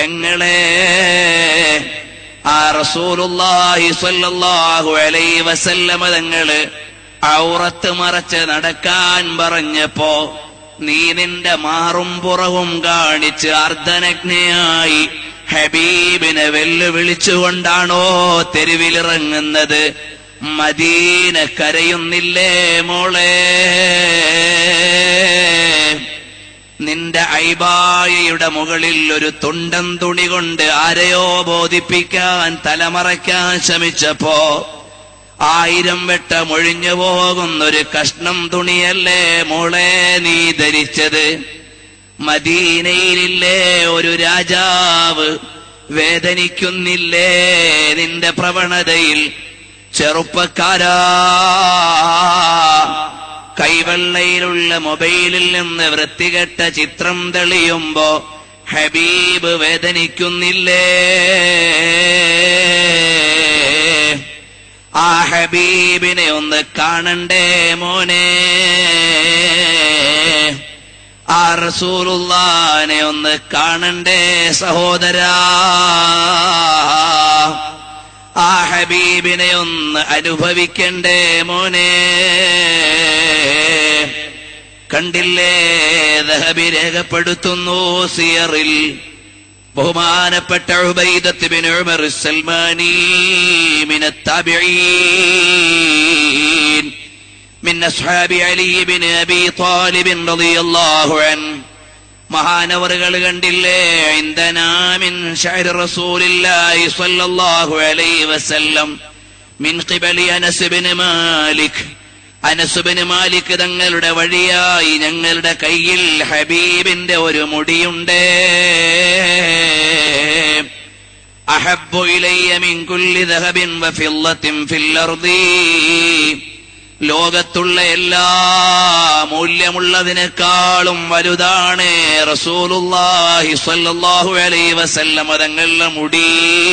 പെങ്ങളെ ആ റസൂലുള്ളാഹി സ്വല്ലല്ലാഹു അലൈഹി വസല്ലമ തങ്ങള് ഔറത്ത് മറച്ച് നടക്കാൻ പറഞ്ഞപ്പോ നീ നിന്റെ മാറും പുറവും കാണിച്ച് അർദ്ധനഗ്നയായി ഹബീബിനെ വെല്ലുവിളിച്ചുകൊണ്ടാണോ തെരുവിലിറങ്ങുന്നത് മദീന കരയുന്നില്ലേ മോളെ നിന്റെ ഐബായയുടെ മുകളിൽ ഒരു തുണ്ടൻ തുണി കൊണ്ട് ആരെയോ ബോധിപ്പിക്കാൻ തലമറയ്ക്കാൻ ശ്രമിച്ചപ്പോ ആയിരം വെട്ടം ഒഴിഞ്ഞു പോകുന്നൊരു കഷ്ണം തുണിയല്ലേ മോളെ നീ ധരിച്ചത് മദീനയിലില്ലേ ഒരു രാജാവ് വേദനിക്കുന്നില്ലേ നിന്റെ പ്രവണതയിൽ ചെറുപ്പക്കാരാ കൈവെള്ളയിലുള്ള മൊബൈലിൽ നിന്ന് വൃത്തികെട്ട ചിത്രം തെളിയുമ്പോ ഹബീബ് വേദനിക്കുന്നില്ലേ ആ ഹബീബിനെ ഒന്ന് കാണണ്ടേ മോനെ ആ റസൂലുള്ളാനെ ഒന്ന് കാണണ്ടേ സഹോദരാ ആ ഹബീബിനെ ഒന്ന് അനുഭവിക്കണ്ടേ മോനെ കണ്ടില്ലേ ദഹബി രേഖപ്പെടുത്തുന്നു സിയറിൽ ബഹുമാനപ്പെട്ട ഉബൈദത്ത് ബിൻ ഉമർ സൽമാനി മിന التابعين من أصحاب علي بن أبي طالب رضي الله عنه മഹാനവറുകൾ കണ്ടില്ലേ ഇന്ദനാമിൻ ഷഅർ റസൂലില്ലാഹി സ്വല്ലല്ലാഹു അലൈഹി വസല്ലം മിൻ ഖിബലി അനസ് ബിൻ മാലിക് അനസ് ബിൻ മാലിക് തങ്ങളുടെ വഴിയായി ഞങ്ങളുടെ കയ്യിൽ ഹബീബിന്റെ ഒരു മുടിയുണ്ട് അഹബ്ബു ഇലയ്യ മിൻ കുല്ലി ദഹബിൻ വഫില്ലത്തിൻ ഫിൽ അർദി ലോകത്തുള്ള എല്ലാ മൂല്യമുള്ളതിനേക്കാളും വലുതാണ് റസൂലുള്ളാഹി സ്വല്ലല്ലാഹു അലൈഹി വസല്ലം തങ്ങളുടെ മുടി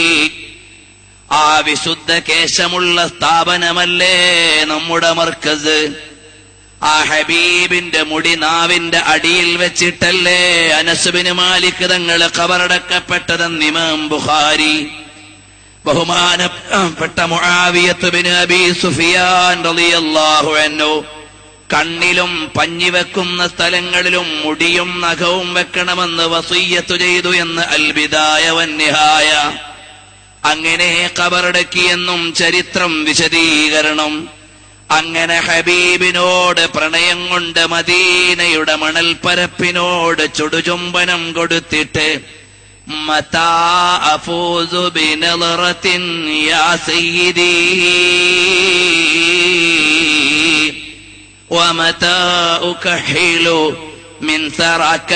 ആ വിശുദ്ധ കേശമുള്ള സ്ഥാപനമല്ലേ നമ്മുടെ മർക്കസ് ആ ഹബീബിന്റെ മുടി നാവിന്റെ അടിയിൽ വെച്ചിട്ടല്ലേ അനസുബിന് മാലിക് തങ്ങൾ കബറടക്കപ്പെട്ടതെന്ന് ഇമാം ബുഖാരി ബഹുമാനപ്പെട്ട മുആവിയത്ത് ബിൻ അബി സുഫിയാൻ റളിയല്ലാഹു അൻഹു കണ്ണിലും പഞ്ഞി വെക്കുന്ന സ്ഥലങ്ങളിലും മുടിയും നഖവും വെക്കണമെന്ന് വസീയത്ത് ചെയ്തു എന്ന് അൽബിദായ വന്യഹായ അങ്ങനെ കബറടക്കിയെന്നും ചരിത്രം വിശദീകരണം അങ്ങനെ ഹബീബിനോട് പ്രണയം കൊണ്ട് മദീനയുടെ മണൽപ്പരപ്പിനോട് ചുടുചുംബനം കൊടുത്തിട്ട് മതാ അഫൂസു ബിനളറത്തിൻ യാ സയ്യിദീ ومتى أكحل من ثراك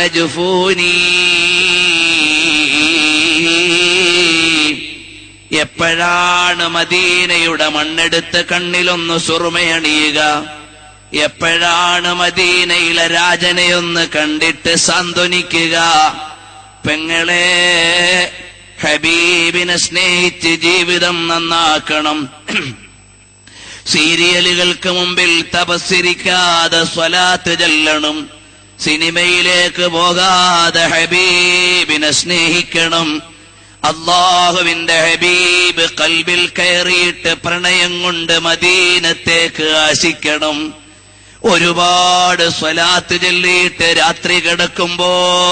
جفوني എപ്പോഴാണ് മദീനയുടെ മണ്ണെടുത്ത് കണ്ണിലൊന്ന് സുറുമയണിയുക എപ്പോഴാണ് മദീനയിലെ രാജനെയൊന്ന് കണ്ടിട്ട് സാന്ത്വനിക്കുക പെങ്ങളെ ഹബീബിനെ സ്നേഹിച്ച് ജീവിതം നന്നാക്കണം സീരിയലുകൾക്ക് മുമ്പിൽ തപസ്സിരിക്കാതെ സ്വലാത്ത് ചെല്ലണം സിനിമയിലേക്ക് പോകാതെ ഹബീബിനെ സ്നേഹിക്കണം അള്ളാഹുവിന്റെ ഹബീബ് കൽബിൽ കയറിയിട്ട് പ്രണയം കൊണ്ട് മദീനത്തേക്ക് ആശിക്കണം ഒരുപാട് സ്വലാത്ത് ചൊല്ലിയിട്ട് രാത്രി കിടക്കുമ്പോ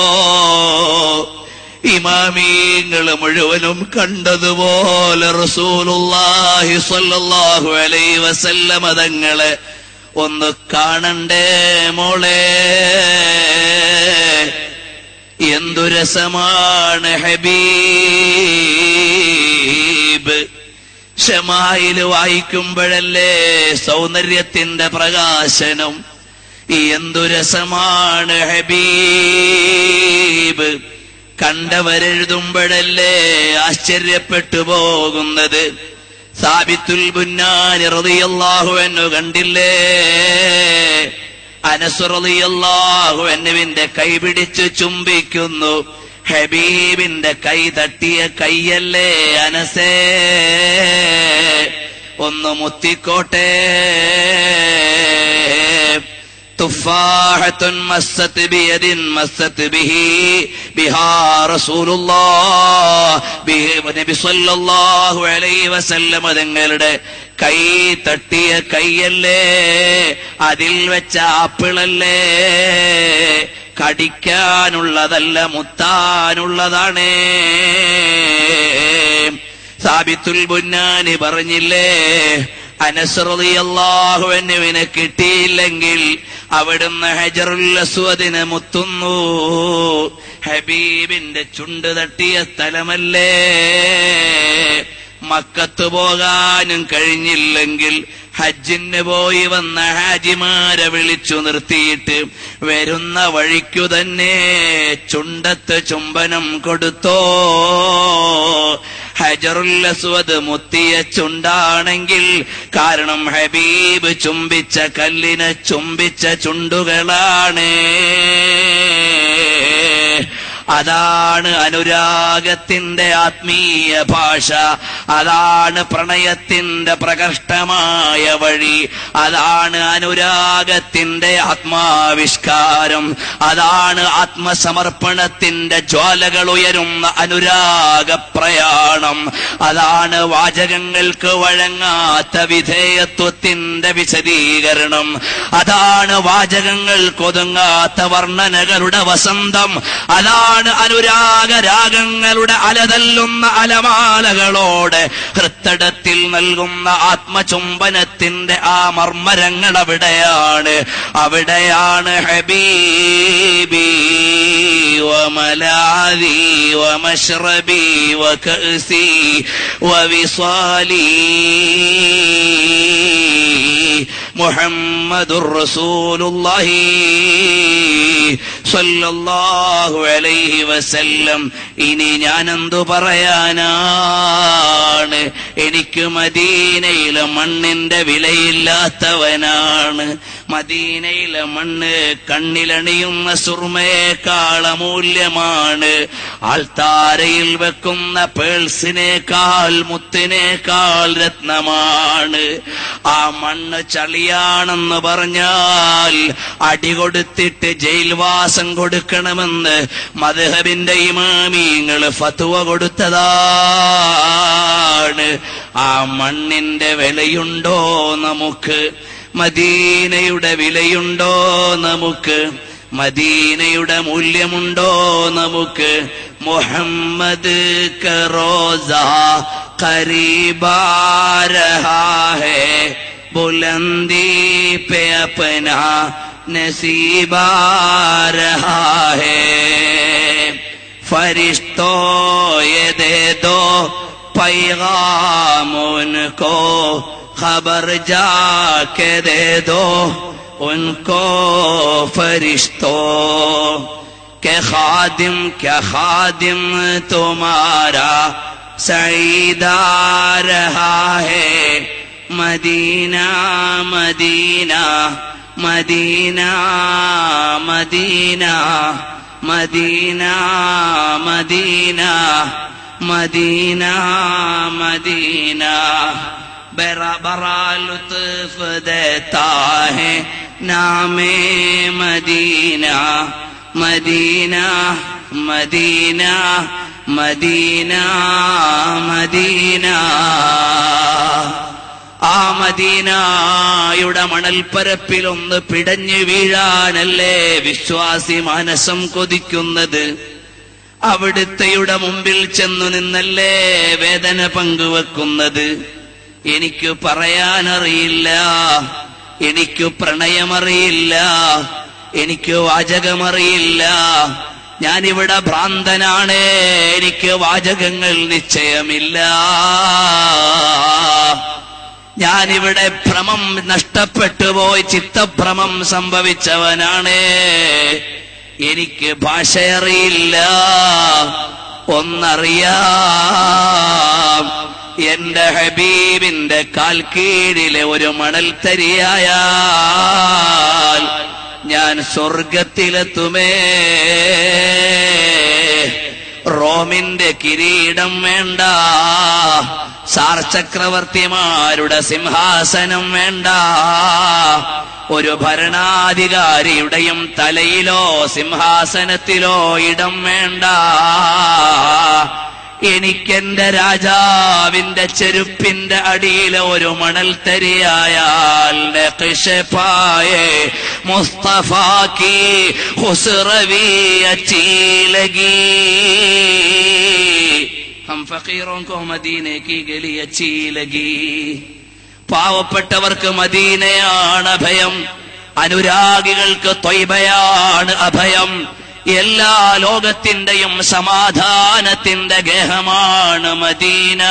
ഇമാമീങ്ങള് മുഴുവനും കണ്ടതുപോലെ റസൂലുള്ളാഹി സ്വല്ലല്ലാഹു അലൈഹി വസല്ലമ തങ്ങളെ ഒന്ന് കാണണ്ടേ മോളെ എന്തു രസമാണ് ഹബീബ് ഷമായില് വായിക്കുമ്പോഴല്ലേ സൗന്ദര്യത്തിന്റെ പ്രകാശനം എന്തു രസമാണ് ഹബീബ് കണ്ടവരെഴുതുമ്പോഴല്ലേ ആശ്ചര്യപ്പെട്ടു പോകുന്നത് സാബിത്തുൽ ബുന്നാനി റളിയല്ലാഹു അൻഹു കണ്ടില്ലേ അനസ് റളിയല്ലാഹു അൻഹുവിന്റെ കൈ പിടിച്ച് ചുംബിക്കുന്നു ഹബീബിന്റെ കൈ തട്ടിയ കൈയല്ലേ അനസേ ഒന്ന് മുത്തിക്കോട്ടെ തുഫാഹത്തുൻ മസ്സത്ത് ബിയദിൻ മസ്സത്ത് ബിഹി ബിഹാ റസൂലുള്ളാഹ് ബിഹി നബി സല്ലല്ലാഹു അലൈഹി വസല്ലം തങ്ങളുടെ കൈ തട്ടിയ കൈയല്ലേ അതിൽ വെച്ച ആപ്പിളല്ലേ കടിക്കാനുള്ളതല്ല മുത്താനുള്ളതാണ് സാബിത്തുൽ ബുന്നാനി പറഞ്ഞില്ലേ അനസ്രതിയല്ലാഹുവിനെ കിട്ടിയില്ലെങ്കിൽ അവിടുന്ന് ഹജറുൽ അസ്വദിനെ മുത്തുന്നു ഹബീബിന്റെ ചുണ്ട് തട്ടിയ സ്ഥലമല്ലേ മക്കത്ത് പോകാനും കഴിഞ്ഞില്ലെങ്കിൽ ഹജ്ജിന് പോയി വന്ന ഹാജിമാരെ വിളിച്ചു നിർത്തിയിട്ട് വരുന്ന വഴിക്കു തന്നെ ചുണ്ടത്ത് ചുംബനം കൊടുത്തോ ഹജറുൽ അസ്വദ് മുത്തിയ ചുണ്ടാണെങ്കിൽ കാരണം ഹബീബ് ചുംബിച്ച കല്ലിനെ ചുംബിച്ച ചുണ്ടുകളാണ് അതാണ് അനുരാഗത്തിന്റെ ആത്മീയ ഭാഷ അതാണ് പ്രണയത്തിന്റെ പ്രകഷ്ടമായ വഴി അതാണ് അനുരാഗത്തിന്റെ ആത്മാവിഷ്കാരം അതാണ് ആത്മസമർപ്പണത്തിന്റെ ജ്വാലകൾ ഉയരുന്ന അനുരാഗ പ്രയാണം അതാണ് വാചകങ്ങൾക്ക് വഴങ്ങാത്ത വിധേയത്വത്തിന്റെ വിശദീകരണം അതാണ് വാചകങ്ങൾക്ക് ഒതുങ്ങാത്ത വർണ്ണനകളുടെ വസന്തം അതാണ് അനുരാഗ രാഗങ്ങളുടെ അലതല്ലുന്ന അലമാലകളോട് ഹൃത്തടത്തിൽ നൽകുന്ന ആത്മചുംബനത്തിന്റെ ആ മർമ്മരങ്ങൾ അവിടെയാണ് അവിടെയാണ് ഹബീബി വമലാദി വമശ്രബി വകഅസി വവിസാലി മുഹമ്മദുർ റസൂലുള്ളാഹി സല്ലല്ലാഹു അലൈഹി വസല്ലം ഇനി ഞാനെന്തു പറയാനാണ് എനിക്ക് മദീനയിലെ മണ്ണിന്റെ വിലയില്ലാത്തവനാണ് മദീനയിലെ മണ്ണ് കണ്ണിലണിയുന്ന സുർമയേക്കാൾ അമൂല്യമാണ് ആൾത്താരയിൽ വെക്കുന്ന പേൾസിനേക്കാൾ മുത്തിനേക്കാൾ രത്നമാണ് ആ മണ്ണ് ചളിയാണെന്ന് പറഞ്ഞാൽ അടികൊടുത്തിട്ട് ജയിൽവാസം കൊടുക്കണമെന്ന് മധുഹബിന്റെ ഇമാമിങ്ങൾ ഫത്തുവ കൊടുത്തതാണ് ആ മണ്ണിന്റെ വിലയുണ്ടോ നമുക്ക് മദീനയുടെ വിലയുണ്ടോ നമുക്ക് മദീനയുടെ മൂല്യമുണ്ടോ നമുക്ക് മുഹമ്മദ് കറോസ കരീബാരഹേ ബുലന്ദി पे अपना नसीबा रहा है फरिश्तों ये दे दो पैगाम उनको खबर जाके दे दो उनको फरिश्तों के खादिम क्या खादिम तुम्हारा सईदा रहा है Medina Medina Medina Medina Medina Medina Medina Medina बरा बरा लुत्फ देता है नामे Medina Medina Medina Medina Medina ആ മദീനായുടെ മണൽപ്പരപ്പിലൊന്ന് പിടഞ്ഞു വീഴാനല്ലേ വിശ്വാസി മാനസം കൊതിക്കുന്നത് അവിടുത്തെയുടെ മുമ്പിൽ ചെന്നു നിന്നല്ലേ വേദന പങ്കുവെക്കുന്നത് എനിക്ക് പറയാനറിയില്ല എനിക്ക് പ്രണയമറിയില്ല എനിക്ക് വാചകമറിയില്ല ഞാനിവിടെ ഭ്രാന്തനാണ് എനിക്ക് വാചകങ്ങൾ നിശ്ചയമില്ല ഞാനിവിടെ ഭ്രമം നഷ്ടപ്പെട്ടു പോയി ചിത്തഭ്രമം സംഭവിച്ചവനാണ് എനിക്ക് ഭാഷയറിയില്ല ഒന്നറിയാം എന്റെ ഹബീബിന്റെ കാൽ കീഴിലെ ഒരു മണൽത്തരിയായാൽ ഞാൻ സ്വർഗത്തിലെത്തുമേ റോമിന്റെ കിരീടം വേണ്ട സാർ ചക്രവർത്തിമാരുടെ സിംഹാസനം വേണ്ട ഒരു ഭരണാധികാരിയുടെയും തലയിലോ സിംഹാസനത്തിലോ ഇടം വേണ്ട എനിക്കെന്റെ രാജാവിന്റെ ചെരുപ്പിന്റെ അടിയിൽ ഒരു മണൽത്തരിയായാൽ നഖ്ശപായേ മുസ്തഫാക്കി ഹുസ്റവി അച്ചീലഗി ഹം ഫഖീറോं को മദീനെ की ഗലി अच्छी लगी പാവപ്പെട്ടവർക്ക് മദീനയാണ് അഭയം അനുരാഗികൾക്ക് ത്വയ്ബയാണ് അഭയം എല്ലാ ലോകത്തിന്റെയും സമാധാനത്തിന്റെ ഗേഹമാണ് Medina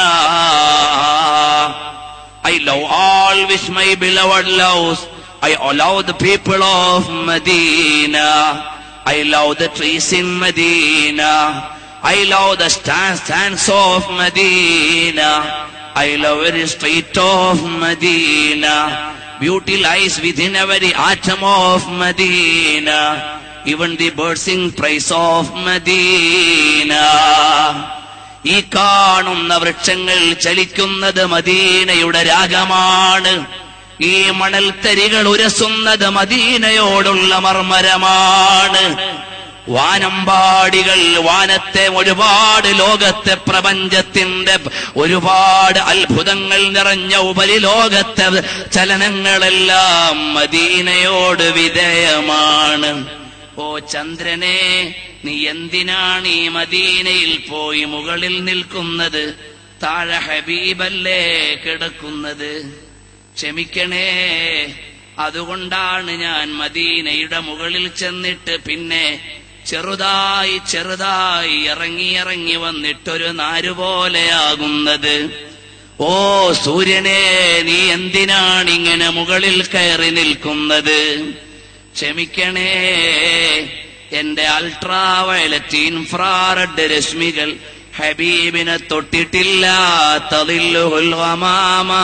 I love all which my beloved loves I love the people of Medina I love the trees in Medina I love the stands of Medina I love every street of Medina. Beauty lies within every atom of Medina. Even the birds sing praise of Medina. ഈ കാണുന്ന വൃക്ഷങ്ങൾ ചലിക്കുന്നത് മദീനയുടെ രാഗമാണ് ഈ മണൽത്തരികൾ ഉരസുന്നത് മദീനയോടുള്ള മർമരമാണ് വാനമ്പാടികൾ വാനത്തെ ഒരുപാട് ലോകത്തെ പ്രപഞ്ചത്തിന്റെ ഒരുപാട് അത്ഭുതങ്ങൾ നിറഞ്ഞ ഉപരിലോകത്തെ ചലനങ്ങളെല്ലാം മദീനയോട് വിധേയമാണ് ഓ ചന്ദ്രനെ നീ എന്തിനാണ് ഈ മദീനയിൽ പോയി മുകളിൽ നിൽക്കുന്നത് താഴെ ഹബീബല്ലേ കിടക്കുന്നത് ക്ഷമിക്കണേ അതുകൊണ്ടാണ് ഞാൻ മദീനയുടെ മുകളിൽ ചെന്നിട്ട് പിന്നെ ചെറുതായി ചെറുതായി ഇറങ്ങി ഇറങ്ങി വന്നിട്ടൊരു നാരുപോലെയാകുന്നത് ഓ സൂര്യനെ നീ എന്തിനാണ് ഇങ്ങനെ മുകളിൽ കയറി നിൽക്കുന്നത് ക്ഷമിക്കണേ എന്റെ അൾട്രാ വയലറ്റ് ഇൻഫ്രാറെഡ് രശ്മികൾ ഹബീബിനെ തൊട്ടിട്ടില്ല തതില്ലുഹുൽ ഗമാമാ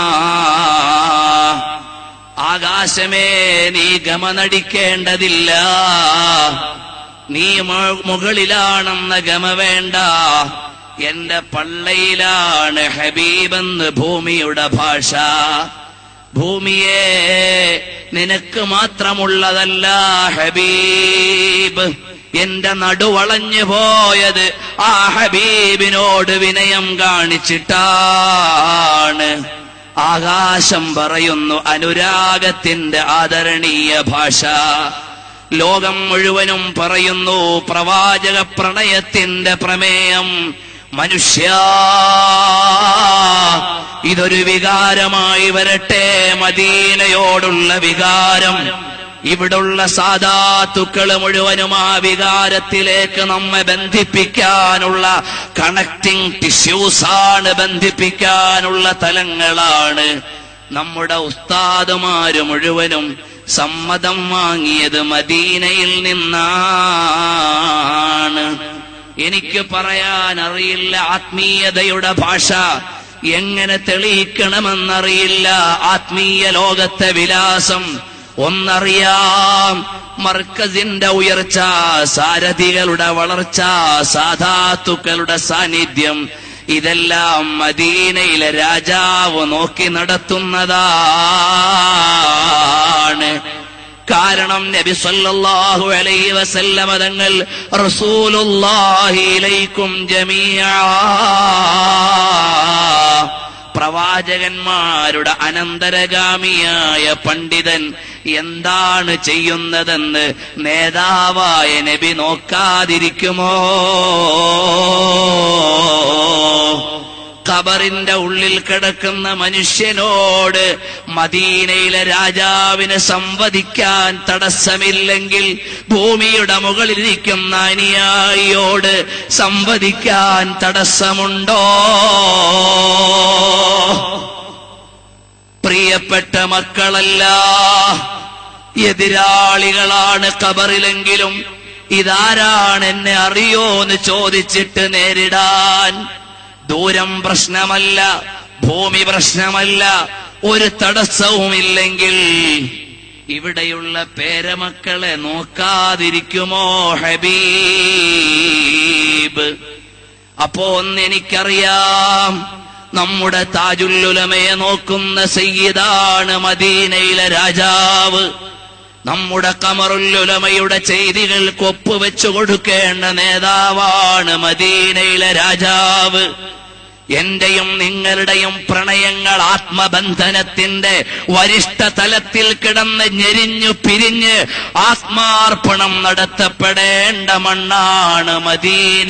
ആകാശമേ നീ ഗമനടിക്കേണ്ടതില്ല നീ മു- മുകളിലാണെന്ന ഗമ വേണ്ട എന്റെ പള്ളയിലാണ് ഹബീബെന്ന് ഭൂമിയുടെ ഭാഷ ഭൂമിയെ നിനക്ക് മാത്രമുള്ളതല്ല ഹബീബ് എന്റെ നടുവളഞ്ഞു പോയത് ആ ഹബീബിനോട് വിനയം കാണിച്ചിട്ടാണ് ആകാശം പറയുന്നു അനുരാഗത്തിന്റെ ആദരണീയ ഭാഷ ലോകം മുഴുവനും പറയുന്നു പ്രവാചക പ്രണയത്തിന്റെ പ്രമേയം മനുഷ്യ ഇതൊരു വികാരമായി വരട്ടെ മദീനയോടുള്ള വികാരം ഇവിടുള്ള സാധാത്തുക്കൾ മുഴുവനും ആ വികാരത്തിലേക്ക് നമ്മെ ബന്ധിപ്പിക്കാനുള്ള കണക്ടിംഗ് ടിഷ്യൂസാണ് ബന്ധിപ്പിക്കാനുള്ള തലങ്ങളാണ് നമ്മുടെ ഉസ്താദുമാര് മുഴുവനും സമ്മതം വാങ്ങിയത് മദീനയിൽ നിന്നാണ് എനിക്ക് പറയാൻ അറിയില്ല ആത്മീയതയുടെ ഭാഷ എങ്ങനെ തെളിയിക്കണമെന്നറിയില്ല ആത്മീയ ലോകത്തെ വിലാസം ഒന്നറിയാം മർക്കസിന്റെ ഉയർച്ച സാരഥികളുടെ വളർച്ച സാധാത്തുക്കളുടെ സാന്നിധ്യം ഇതെല്ലാം മദീനയിലെ രാജാവ് നോക്കി നടത്തുന്നതാണ് കാരണം നബി സല്ലല്ലാഹു അലൈഹി വസല്ലമ തങ്ങൾ റസൂലുള്ളാഹി ഇലൈക്കും ജമീഅ പ്രവാചകന്മാരുടെ അനന്തരഗാമിയായ പണ്ഡിതൻ എന്താണ് ചെയ്യുന്നതെന്ന് നേതാവായ നബി നോക്കാതിരിക്കുമോ ഖബറിന്റെ ഉള്ളിൽ കിടക്കുന്ന മനുഷ്യനോട് മദീനയിലെ രാജാവിന് സംവദിക്കാൻ തടസ്സമില്ലെങ്കിൽ ഭൂമിയുടെ മുകളിലിരിക്കുന്ന അനുയായിയോട് സംവദിക്കാൻ തടസ്സമുണ്ടോ പ്രിയപ്പെട്ട മക്കളല്ല എതിരാളികളാണ് ഖബറിലെങ്കിലും ഇതാരാണ് എന്നെ അറിയോ എന്ന് ചോദിച്ചിട്ട് നേരിടാൻ ദൂരം പ്രശ്നമല്ല ഭൂമി പ്രശ്നമല്ല ഒരു തടസ്സവുമില്ലെങ്കിൽ ഇവിടെയുള്ള പേരമക്കളെ നോക്കാതിരിക്കുമോ ഹബീബ് അപ്പോ ഒന്ന് എനിക്കറിയാം നമ്മുടെ താജുല്ലുലമയെ നോക്കുന്ന സയ്യിദാണ് മദീനയിലെ രാജാവ് നമ്മുടെ കമറുല്ലുലമയുടെ ചെയ്തികൾക്ക് ഒപ്പുവെച്ചു കൊടുക്കേണ്ട നേതാവാണ് മദീനയിലെ രാജാവ് എന്റെയും നിങ്ങളുടെയും പ്രണയങ്ങൾ ആത്മബന്ധനത്തിന്റെ വരിഷ്ഠ തലത്തിൽ കിടന്ന് ഞെരിഞ്ഞു പിരിഞ്ഞ് ആത്മാർപ്പണം നടത്തപ്പെടേണ്ട മണ്ണാണ് മദീന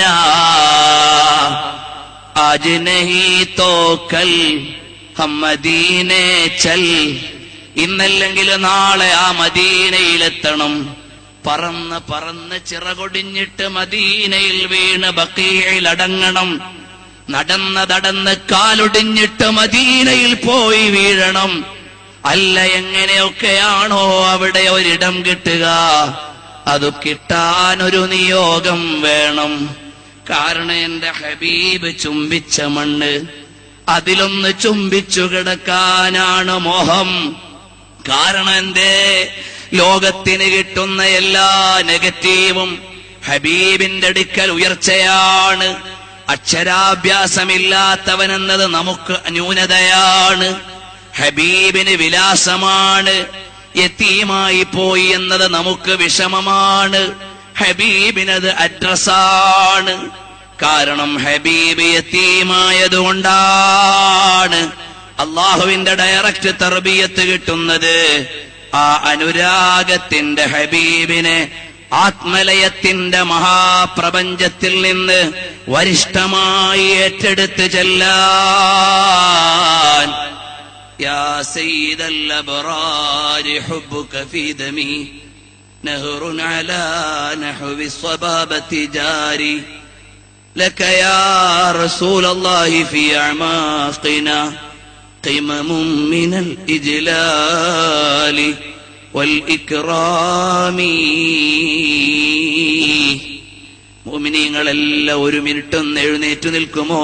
ആജ് നഹി തോ കൽ ഹം മദീനെ ചൽ ഇന്നല്ലെങ്കിൽ നാളെ ആ മദീനയിലെത്തണം പറന്ന് പറന്ന് ചിറകൊടിഞ്ഞിട്ട് മദീനയിൽ വീണ് ബക്കീയിൽ അടങ്ങണം നടന്ന് നടന്ന് കാലൊടിഞ്ഞിട്ട് മദീനയിൽ പോയി വീഴണം അല്ല എങ്ങനെയൊക്കെയാണോ അവിടെ ഒരിടം കിട്ടുക അത് കിട്ടാൻ ഒരു നിയോഗം വേണം കാരണം എന്റെ ഹബീബ് ചുംബിച്ച മണ്ണ് അതിലൊന്ന് ചുംബിച്ചു കിടക്കാനാണ് മോഹം കാരണം എന്തേ ലോകത്തിന് കിട്ടുന്ന എല്ലാ നെഗറ്റീവും ഹബീബിന്റെ അടുക്കൽ ഉയർച്ചയാണ് അക്ഷരാഭ്യാസമില്ലാത്തവനെന്നത് നമുക്ക് ന്യൂനതയാണ് ഹബീബിന് വിലാസമാണ് യത്തീമായി പോയി എന്നത് നമുക്ക് വിഷമമാണ് ഹബീബിനത് അഡ്രസ്സാണ് കാരണം ഹബീബ് യത്തീമായതുകൊണ്ടാണ് അള്ളാഹുവിന്റെ ഡയറക്റ്റ് തർബീയത്ത് കിട്ടുന്നത് ആ അനുരാഗത്തിന്റെ ഹബീബിനെ ആത്മലയത്തിന്റെ മഹാപ്രപഞ്ചത്തിൽ നിന്ന് വരിഷ്ഠമായി ഏറ്റെടുത്ത് ചെല്ലാൻ يا سيد الأبرار حبك في دمي نهر على نحو الصبابة جاري لك يا رسول الله في أعماقنا قمم من الإجلال والإكرام മോമിനിയങ്ങളെല്ലാം ഒരു മിനിറ്റ് ഒന്ന് എഴുന്നേറ്റ് നിൽക്കുമോ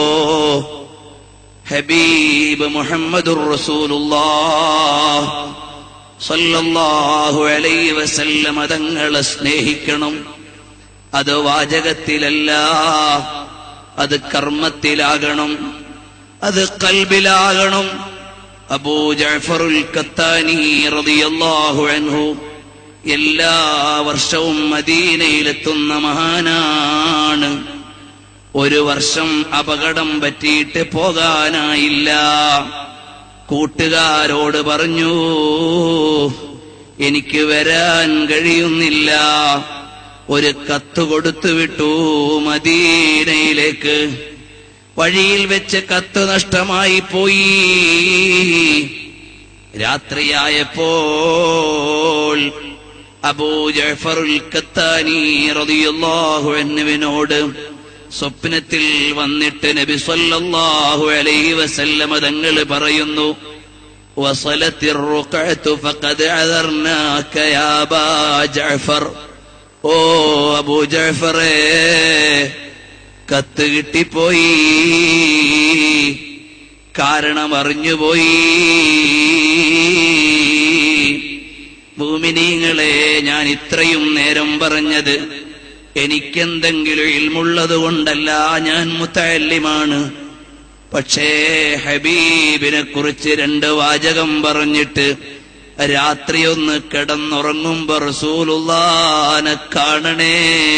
ഹബീബ് മുഹമ്മദുർ റസൂലുള്ളാഹ് സല്ലല്ലാഹു അലൈഹി വസല്ലം തങ്ങളെ സ്നേഹിക്കണം അത് വാചകത്തിലല്ല അത് കർമ്മത്തിലാകണം അത് കൽബിലാകണം അബൂ ജഅഫറുൽ കത്താനി റളിയല്ലാഹു അൻഹു എല്ലാ വർഷവും മദീനയിലെത്തുന്ന മഹാനാണ് ഒരു വർഷം അപകടം പറ്റിയിട്ട് പോകാനായില്ല കൂട്ടുകാരോട് പറഞ്ഞു എനിക്ക് വരാൻ കഴിയുന്നില്ല ഒരു കത്ത് കൊടുത്തു വിട്ടു മദീനയിലേക്ക് വഴിയിൽ വെച്ച് കത്ത് നഷ്ടമായി പോയി രാത്രിയായപ്പോൾ അബൂ ജഅഫറുൽ കത്താനി റളിയല്ലാഹു അൻഹുവിനോട് സ്വപ്നത്തിൽ വന്നിട്ട് നബി സല്ലല്ലാഹു അലൈഹി വസല്ലമ തങ്ങൾ പറയുന്നു وصلت الرقعة فقد عذرناك يا أبا جعفر ഓ അബൂ ജഅഫറേ കത്ത് കിട്ടിപ്പോയി കാരണം അറിഞ്ഞുപോയി ഭൂമിനീങ്ങളെ ഞാൻ ഇത്രയും നേരം പറഞ്ഞത് എനിക്കെന്തെങ്കിലും ഇൽമുള്ളത് കൊണ്ടല്ല ഞാൻ മുത്തല്ലിമാണ് പക്ഷേ ഹബീബിനെ കുറിച്ച് രണ്ട് വാചകം പറഞ്ഞിട്ട് രാത്രി ഒന്ന് കിടന്നുറങ്ങുമ്പോ റസൂലുള്ളാനെ കാണണേ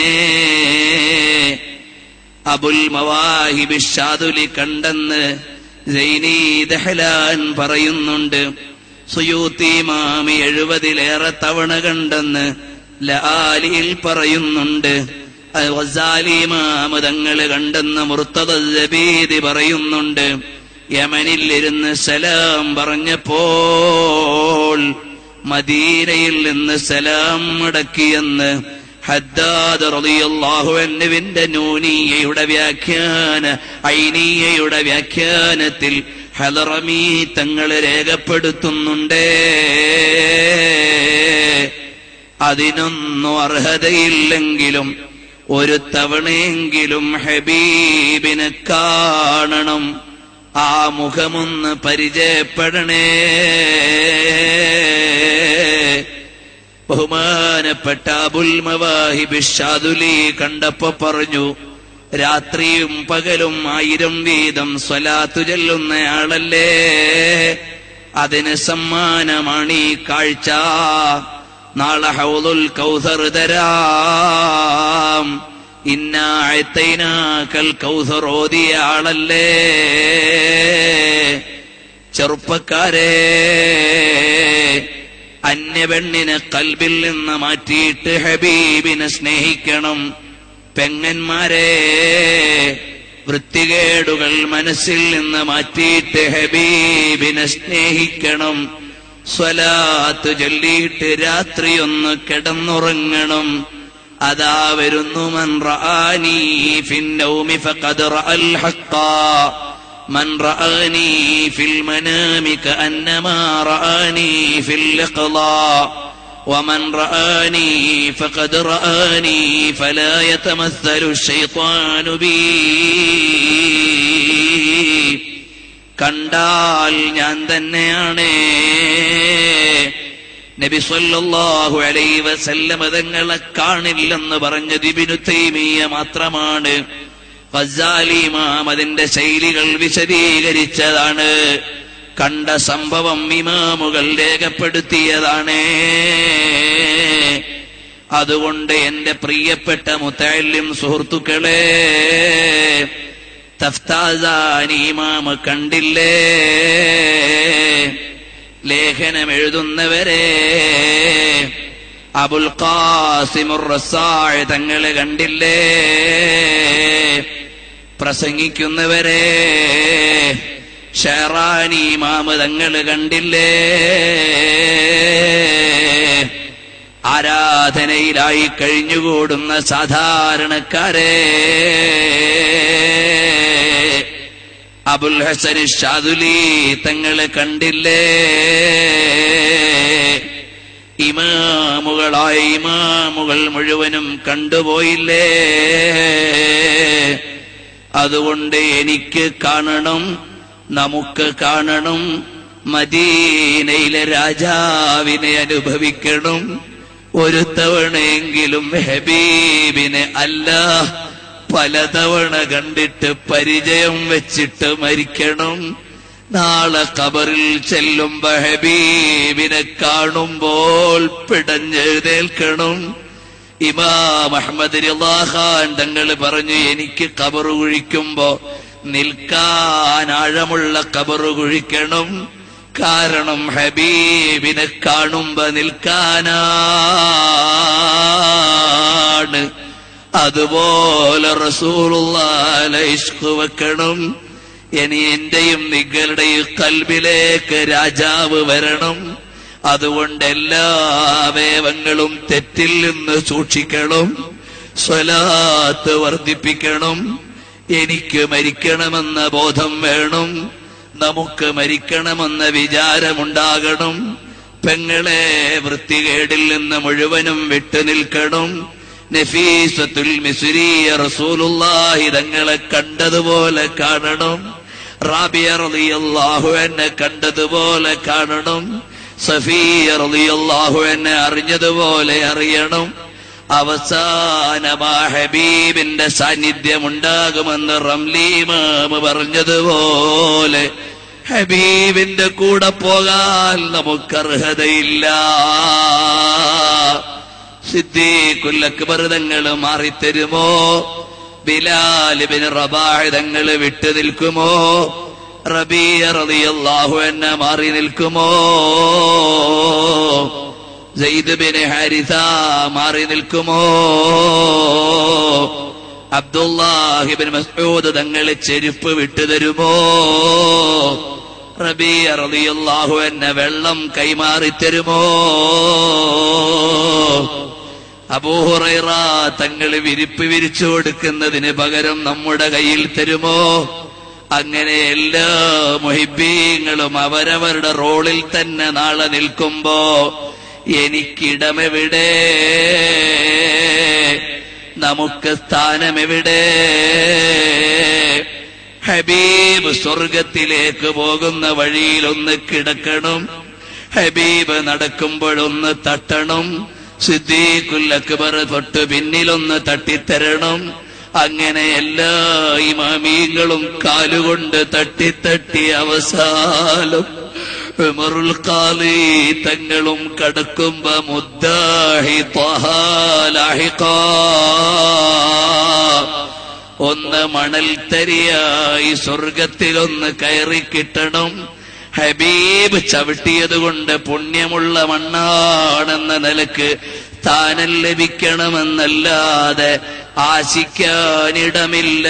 അബുൽ മവാഹിബി ഷാദുലി കണ്ടെന്ന് സൈനീ ദഹലാൻ പറയുന്നുണ്ട് സുയൂത്തി മാമി എഴുപതിലേറെ തവണ കണ്ടെന്ന് ലാലിയിൽ പറയുന്നുണ്ട് തങ്ങള് കണ്ടെന്ന് മുർത്തദീതി പറയുന്നുണ്ട് യമനിൽ ഇരുന്ന് സലാം പറഞ്ഞപ്പോൾ മദീനയിൽ നിന്ന് സലാം മുടക്കിയെന്ന് ഹദ്ദാദ് റളിയല്ലാഹു അൻഹുവിന്റെ നൂനിയയുടെ വ്യാഖ്യാന ഐനീയയുടെ വ്യാഖ്യാനത്തിൽ ഹലറമീ തങ്ങൾ രേഖപ്പെടുത്തുന്നുണ്ടേ അതിനൊന്നും അർഹതയില്ലെങ്കിലും ഒരു തവണയെങ്കിലും ഹബീബിനെ കാണണം ആ മുഖമൊന്ന് പരിചയപ്പെടണേ ബഹുമാനപ്പെട്ട അബുൽ മവാഹിബ് ഷാദുലി കണ്ടപ്പോ പറഞ്ഞു രാത്രിയും പകലും ആയിരം വീതം സ്വലാത്തു ചെല്ലുന്നയാളല്ലേ അതിന് സമ്മാനമാണ് ഈ കാഴ്ച നാളെ ഹൗദുൽ കൗസർ തരാം ഇന്നാഴത്തൈനാക്കൽ കൗസർ ഓതിയ ആളല്ലേ ചെറുപ്പക്കാരെ അന്യപെണ്ണിനെ കൽബിൽ നിന്ന് മാറ്റിയിട്ട് ഹബീബിനെ സ്നേഹിക്കണം പെങ്ങന്മാരെ വൃത്തികേടുകൾ മനസ്സിൽ നിന്ന് മാറ്റിയിട്ട് ഹബീബിനെ സ്നേഹിക്കണം സ്വലാത്ത് ചൊല്ലിയിട്ട് രാത്രി ഒന്ന് കിടന്നുറങ്ങണം അതാ വരുന്നു മൻ റആനി ഫിന്നൗമി ഫഖദ് റഅൽ ഹഖ്ഖ من رآني في المنام كأنما رآني في اللقضاء ومن رآني فقد رآني فلا يتمثل الشيطان بي കണ്ടാൽ ഞാൻ തന്നെയാണ് നബി സല്ലല്ലാഹു അലൈഹി വസല്ലമ തങ്ങളെ കാണില്ലെന്ന് പറഞ്ഞത് ഇബ്നു തൈമിയ മാത്രമാണ് ഫസാലി ഇമാം അതിന്റെ ശൈലികൾ വിശദീകരിച്ചതാണ് കണ്ട സംഭവം ഇമാമുകൾ രേഖപ്പെടുത്തിയതാണ് അതുകൊണ്ട് എന്റെ പ്രിയപ്പെട്ട മുത്തല്യം സുഹൃത്തുക്കളെ തഫ്താസാനി ഇമാമ കണ്ടില്ലേ ലേഖനം എഴുതുന്നവരെ അബുൽ ഖാസിമുർ റസായ തങ്ങള് കണ്ടില്ലേ പ്രസംഗിക്കുന്നവരെ ഷെറാനി മാമ തങ്ങള് കണ്ടില്ലേ ആരാധനയിലായി കഴിഞ്ഞുകൂടുന്ന സാധാരണക്കാരെ അബുൽ ഹസൻ ഷാദുലി തങ്ങള് കണ്ടില്ലേ ഇമാമുകളായ ഇമാമുകൾ മുഴുവനും കണ്ടുപോയില്ലേ അതുകൊണ്ട് എനിക്ക് കാണണം നമുക്ക് കാണണം മദീനയിലെ രാജാവിനെ അനുഭവിക്കണം ഒരു തവണയെങ്കിലും ഹബീബിനെ അല്ല പലതവണ കണ്ടിട്ട് പരിചയം വെച്ചിട്ട് മരിക്കണം നാളെ കബറിൽ ചെല്ലുമ്പോ ഹബീബിനെ കാണുമ്പോൾ പിടഞ്ഞെഴുന്നേൽക്കണം ഇമാം അഹമ്മദ് റിളാഖാൻ തങ്ങൾ പറഞ്ഞു എനിക്ക് കബറ് കുഴിക്കുമ്പോ നിൽക്കാൻ ആഴമുള്ള കബറ് കുഴിക്കണം കാരണം ഹബീബിനെ കാണുമ്പോ നിൽക്കാനാണ് അതുപോലെ റസൂലുള്ള ഇഷ്ക് വെക്കണം ഇനി എന്റെയും നിങ്ങളുടെയും കൽബിലേക്ക് രാജാവ് വരണം അതുകൊണ്ട് എല്ലാ അവയവങ്ങളും തെറ്റിൽ നിന്ന് സൂക്ഷിക്കണം സ്വലാത്ത് വർദ്ധിപ്പിക്കണം എനിക്ക് മരിക്കണമെന്ന ബോധം വേണം നമുക്ക് മരിക്കണമെന്ന വിചാരമുണ്ടാകണം പെങ്ങളെ വൃത്തികേടിൽ നിന്ന് മുഴുവനും വിട്ടുനിൽക്കണം നഫീസത്തുൽ മിസുരിയ റസൂലുള്ളാഹി തങ്ങളെ കണ്ടതുപോലെ കാണണം റാബിയ റളിയല്ലാഹു എന്നെ കണ്ടതുപോലെ കാണണം സഫിയ റളിയല്ലാഹു എന്നെ അറിഞ്ഞതുപോലെ അറിയണം അവസാനമാ ഹബീബിന്റെ സാന്നിധ്യം ഉണ്ടാകുമെന്ന് റംലീമാമ് പറഞ്ഞതുപോലെ ഹബീബിന്റെ കൂടെ പോകാൻ നമുക്കർഹതയില്ല സിദ്ദീഖുൽ അക്ബർ മാറിത്തരുമോ ബിലാലിബിന് റബാഹിതങ്ങൾ വിട്ടു നിൽക്കുമോ റബീയ റളിയല്ലാഹു എന്നെ മാറി നിൽക്കുമോ സെയ്ദ് ബിൻ ഹാരിസ മാറി നിൽക്കുമോ അബ്ദുല്ലാഹിബിൻ മസ്ഊദ് തങ്ങളെ ചെരുപ്പ് വിട്ടുതരുമോ റബീയ റളിയല്ലാഹു എന്നെ വെള്ളം കൈമാറി തരുമോ അബൂഹുറൈറ തങ്ങൾ വിരിപ്പ് വിരിച്ചു കൊടുക്കുന്നതിന് പകരം നമ്മുടെ കയ്യിൽ തരുമോ അങ്ങനെ എല്ലാ മൊഹിബീങ്ങളും അവരവരുടെ റോളിൽ തന്നെ നാളെ നിൽക്കുമ്പോ എനിക്കിടമെവിടെ നമുക്ക് സ്ഥാനമെവിടെ ഹബീബ് സ്വർഗത്തിലേക്ക് പോകുന്ന വഴിയിൽ ഒന്ന് കിടക്കണം ഹബീബ് നടക്കുമ്പോഴൊന്ന് തട്ടണം സിദ്ദീഖുൽ അക്ബർ തൊട്ട് പിന്നിലൊന്ന് തട്ടിത്തരണം അങ്ങനെ എല്ലാ ഇമാമീങ്ങളും കാലുകൊണ്ട് തട്ടി തട്ടി അവസാനം ഉമറുൽ ഖാലി തങ്ങളും കടക്കുമ്പോ മുദ്ദാഹി ത്വഹാലാഹിഖാ. ഒന്ന് മണൽ തരിയായി സ്വർഗത്തിലൊന്ന് കയറി കിട്ടണം ഹബീബ് ചവിട്ടിയത് കൊണ്ട് പുണ്യമുള്ള മണ്ണാണെന്ന നിലക്ക് സ്ഥാനം ലഭിക്കണമെന്നല്ലാതെ ആശിക്കാനിടമില്ല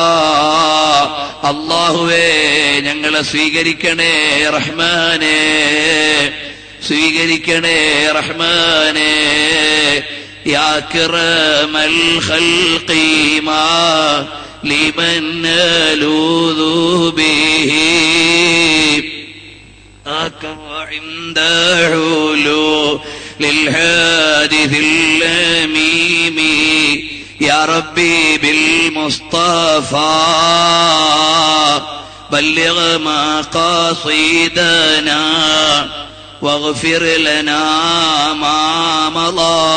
അള്ളാഹുവേ ഞങ്ങളെ സ്വീകരിക്കണേ റഹ്മാനേ സ്വീകരിക്കണേ റഹ്മാനേ يا كرم الخلق ما لمن نلوذ به أكم عند علو للحادث اللميم يا ربي بالمصطفى بلغ مقاصدنا واغفر لنا ما مضى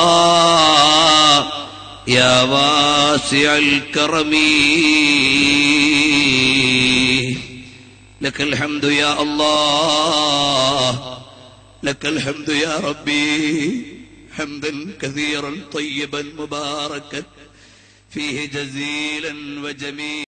يا واسع الكرم لك الحمد يا الله لك الحمد يا ربي حمدا كثيرا طيبا مباركا فيه جزيلا وجميلا